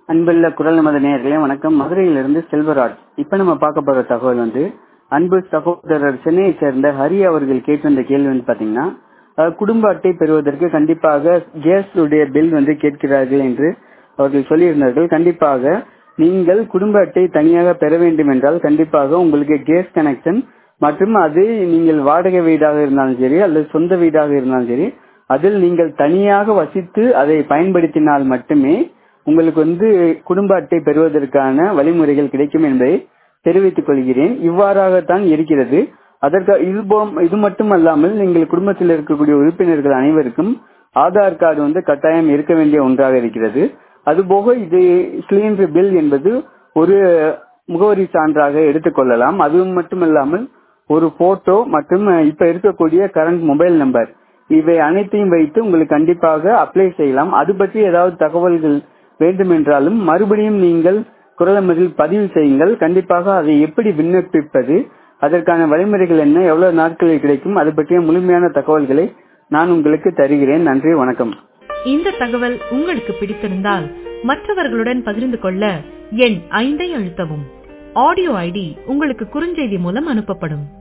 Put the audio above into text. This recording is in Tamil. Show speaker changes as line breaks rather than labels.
அன்புள்ள குரல் நமது நேயர்களே வணக்கம் மதுரையிலிருந்து செல்வராஜ் இப்ப நம்ம பார்க்க போற தகவல் வந்து அன்பு சகோதரர் சென்னையை சேர்ந்த ஹரி அவர்கள் கேட்டிருந்த கேள்வி வந்து பாத்தீங்கன்னா அஹ், குடும்ப அட்டை பெறுவதற்கு கண்டிப்பாக கேஸ் உடைய பில் வந்து கேட்கிறார்கள் என்று அவர்கள் சொல்லியிருந்தார்கள் கண்டிப்பாக நீங்கள் குடும்ப அட்டை தனியாக பெற வேண்டும் என்றால் கண்டிப்பாக உங்களுக்கு கேஸ் கனெக்ஷன் மற்றும் அது நீங்கள் வாடகை வீடாக இருந்தாலும் சரி அல்லது சொந்த வீடாக இருந்தாலும் சரி அதில் நீங்கள் தனியாக வசித்து அதை பயன்படுத்தினால் மட்டுமே உங்களுக்கு வந்து குடும்ப அட்டை பெறுவதற்கான வழிமுறைகள் கிடைக்கும் என்பதை தெரிவித்துக் கொள்கிறேன் இவ்வாறாகத்தான் இருக்கிறது அதற்கு இது போ- இது மட்டுமல்லாமல் நீங்கள் குடும்பத்தில் இருக்கக்கூடிய உறுப்பினர்கள் அனைவருக்கும் ஆதார் கார்டு வந்து கட்டாயம் இருக்க வேண்டிய ஒன்றாக இருக்கிறது அதுபோக இது சிலிண்டர் பில் என்பது ஒரு முகவரி சான்றாக எடுத்துக்கொள்ளலாம் அதுவும் மட்டுமல்லாமல் ஒரு போட்டோ மற்றும் இப்ப இருக்கக்கூடிய கரண்ட் மொபைல் நம்பர் இவை அனைத்தையும் வைத்து உங்களுக்கு கண்டிப்பாக அப்ளை செய்யலாம் அது பற்றி ஏதாவது தகவல்கள் வேண்டுமென்றாலும் மறுபடியும் நீங்கள் குரலமதில் பதிவு செய்யுங்கள் கண்டிப்பாக அதை எப்படி விண்ணப்பிப்பது அதற்கான வழிமுறைகள் என்ன எவ்வளவு நாட்களில் கிடைக்கும் அது பற்றிய முழுமையான தகவல்களை நான் உங்களுக்கு தருகிறேன் நன்றி வணக்கம்
இந்த தகவல் உங்களுக்கு பிடித்திருந்தால் மற்றவர்களுடன் பகிர்ந்து கொள்ள எண் ஐந்தை அழுத்தவும் ஆடியோ ஐடி உங்களுக்கு குறுஞ்செய்தி மூலம் அனுப்பப்படும்